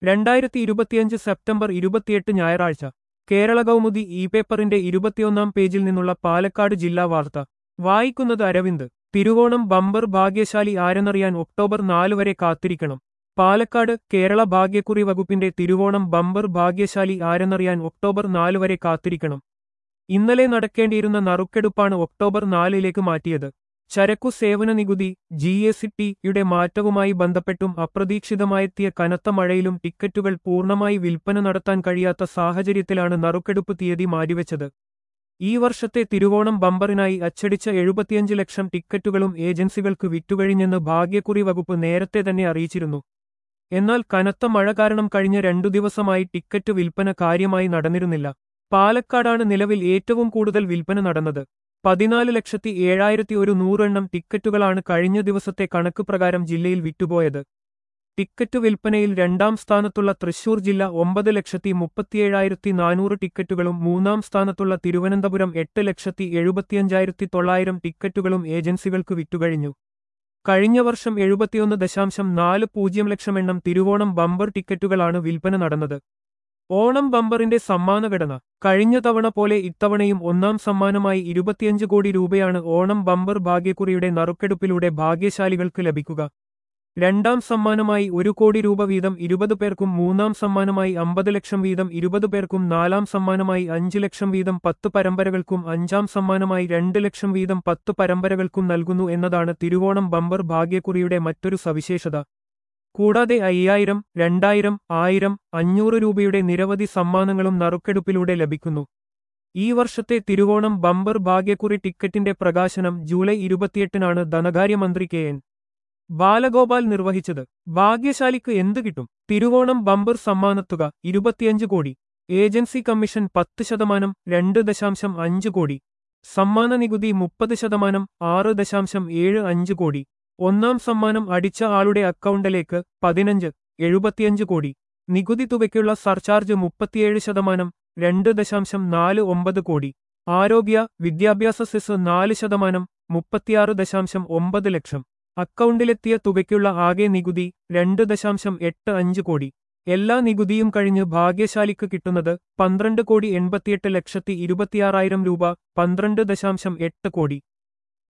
രണ്ടായിരത്തി ഇരുപത്തിയഞ്ച് സെപ്റ്റംബർ ഇരുപത്തിയെട്ട് ഞായറാഴ്ച കേരള കൗമുദി ഇ പേപ്പറിന്റെ ഇരുപത്തിയൊന്നാം പേജിൽ നിന്നുള്ള പാലക്കാട് ജില്ലാ വാർത്ത വായിക്കുന്നത് അരവിന്ദ് തിരുവോണം ബമ്പർ ഭാഗ്യശാലി ആരെന്നറിയാൻ ഒക്ടോബർ നാല് വരെ കാത്തിരിക്കണം പാലക്കാട് കേരള ഭാഗ്യക്കുറി വകുപ്പിന്റെ തിരുവോണം ബമ്പർ ഭാഗ്യശാലി ആരെന്നറിയാൻ ഒക്ടോബർ നാല് വരെ കാത്തിരിക്കണം ഇന്നലെ നടക്കേണ്ടിയിരുന്ന നറുക്കെടുപ്പാണ് ഒക്ടോബർ നാലിലേക്ക് മാറ്റിയത് ചരക്കു സേവന നികുതി ജി എസ് ടിയുടെ മാറ്റവുമായി ബന്ധപ്പെട്ടും അപ്രതീക്ഷിതമായെത്തിയ കനത്ത മഴയിലും ടിക്കറ്റുകൾ പൂർണ്ണമായി വിൽപ്പന നടത്താൻ കഴിയാത്ത സാഹചര്യത്തിലാണ് നറുക്കെടുപ്പ് തീയതി മാറ്റിവെച്ചത് ഈ വർഷത്തെ തിരുവോണം ബമ്പറിനായി അച്ചടിച്ച എഴുപത്തിയഞ്ച് ലക്ഷം ടിക്കറ്റുകളും ഏജൻസികൾക്ക് വിറ്റുകഴിഞ്ഞെന്ന് ഭാഗ്യക്കുറി വകുപ്പ് നേരത്തെ തന്നെ അറിയിച്ചിരുന്നു എന്നാൽ കനത്ത മഴ കാരണം കഴിഞ്ഞ രണ്ടു ദിവസമായി ടിക്കറ്റ് വിൽപ്പന കാര്യമായി നടന്നിരുന്നില്ല പാലക്കാടാണ് നിലവിൽ ഏറ്റവും കൂടുതൽ വിൽപ്പന നടന്നത് പതിനാല് ലക്ഷത്തി ഏഴായിരത്തി ഒരു നൂറെണ്ണം ടിക്കറ്റുകളാണ് കഴിഞ്ഞ ദിവസത്തെ കണക്ക് പ്രകാരം ജില്ലയിൽ വിറ്റുപോയത് ടിക്കറ്റ് വിൽപ്പനയിൽ രണ്ടാം സ്ഥാനത്തുള്ള തൃശൂർ ജില്ല ഒമ്പത് ലക്ഷത്തി മുപ്പത്തിയേഴായിരത്തി നാനൂറ് ടിക്കറ്റുകളും മൂന്നാം സ്ഥാനത്തുള്ള തിരുവനന്തപുരം എട്ട് ലക്ഷത്തി എഴുപത്തിയഞ്ചായിരത്തി തൊള്ളായിരം ടിക്കറ്റുകളും ഏജൻസികൾക്ക് വിറ്റുകഴിഞ്ഞു കഴിഞ്ഞ വർഷം എഴുപത്തിയൊന്ന് ദശാംശം നാല് പൂജ്യം ലക്ഷം എണ്ണം തിരുവോണം ബമ്പർ ടിക്കറ്റുകളാണ് വിൽപ്പന നടന്നത് ഓണം ബമ്പറിന്റെ സമ്മാനഘടന കഴിഞ്ഞ തവണ പോലെ ഇത്തവണയും ഒന്നാം സമ്മാനമായി ഇരുപത്തിയഞ്ച് കോടി രൂപയാണ് ഓണം ബമ്പർ ഭാഗ്യക്കുറിയുടെ നറുക്കെടുപ്പിലൂടെ ഭാഗ്യശാലികൾക്ക് ലഭിക്കുക രണ്ടാം സമ്മാനമായി ഒരു കോടി രൂപ വീതം ഇരുപത് പേർക്കും മൂന്നാം സമ്മാനമായി അമ്പത് ലക്ഷം വീതം ഇരുപത് പേർക്കും നാലാം സമ്മാനമായി അഞ്ച് ലക്ഷം വീതം പത്ത് പരമ്പരകൾക്കും അഞ്ചാം സമ്മാനമായി രണ്ട് ലക്ഷം വീതം പത്ത് പരമ്പരകൾക്കും നൽകുന്നു എന്നതാണ് തിരുവോണം ബമ്പർ ഭാഗ്യക്കുറിയുടെ മറ്റൊരു സവിശേഷത കൂടാതെ അയ്യായിരം രണ്ടായിരം ആയിരം അഞ്ഞൂറ് രൂപയുടെ നിരവധി സമ്മാനങ്ങളും നറുക്കെടുപ്പിലൂടെ ലഭിക്കുന്നു ഈ വർഷത്തെ തിരുവോണം ബമ്പർ ഭാഗ്യക്കുറി ടിക്കറ്റിന്റെ പ്രകാശനം ജൂലൈ ഇരുപത്തിയെട്ടിനാണ് ധനകാര്യമന്ത്രി കെ എൻ ബാലഗോപാൽ നിർവഹിച്ചത് ഭാഗ്യശാലിക്ക് എന്ത് കിട്ടും തിരുവോണം ബമ്പർ സമ്മാനത്തുക ഇരുപത്തിയഞ്ച് കോടി ഏജൻസി കമ്മീഷൻ പത്ത് ശതമാനം രണ്ട് ദശാംശം അഞ്ച് കോടി സമ്മാന നികുതി മുപ്പത് ശതമാനം ആറ് ദശാംശം ഏഴ് അഞ്ച് കോടി ഒന്നാം സമ്മാനം അടിച്ച ആളുടെ അക്കൗണ്ടിലേക്ക് പതിനഞ്ച് എഴുപത്തിയഞ്ച് കോടി നികുതി തുകയ്ക്കുള്ള സർചാർജ് മുപ്പത്തിയേഴ് ശതമാനം രണ്ട് ദശാംശം നാല് ഒമ്പത് കോടി ആരോഗ്യ വിദ്യാഭ്യാസ സെസ് നാല് ശതമാനം മുപ്പത്തിയാറ് ദശാംശം ഒമ്പത് ലക്ഷം അക്കൗണ്ടിലെത്തിയ തുകയ്ക്കുള്ള ആകെ നികുതി രണ്ട് ദശാംശം എട്ട് അഞ്ച് കോടി എല്ലാ നികുതിയും കഴിഞ്ഞ് ഭാഗ്യശാലിക്ക് കിട്ടുന്നത് പന്ത്രണ്ട് കോടി എൺപത്തിയെട്ട് ലക്ഷത്തി ഇരുപത്തിയാറായിരം രൂപ പന്ത്രണ്ട് ദശാംശം എട്ട് കോടി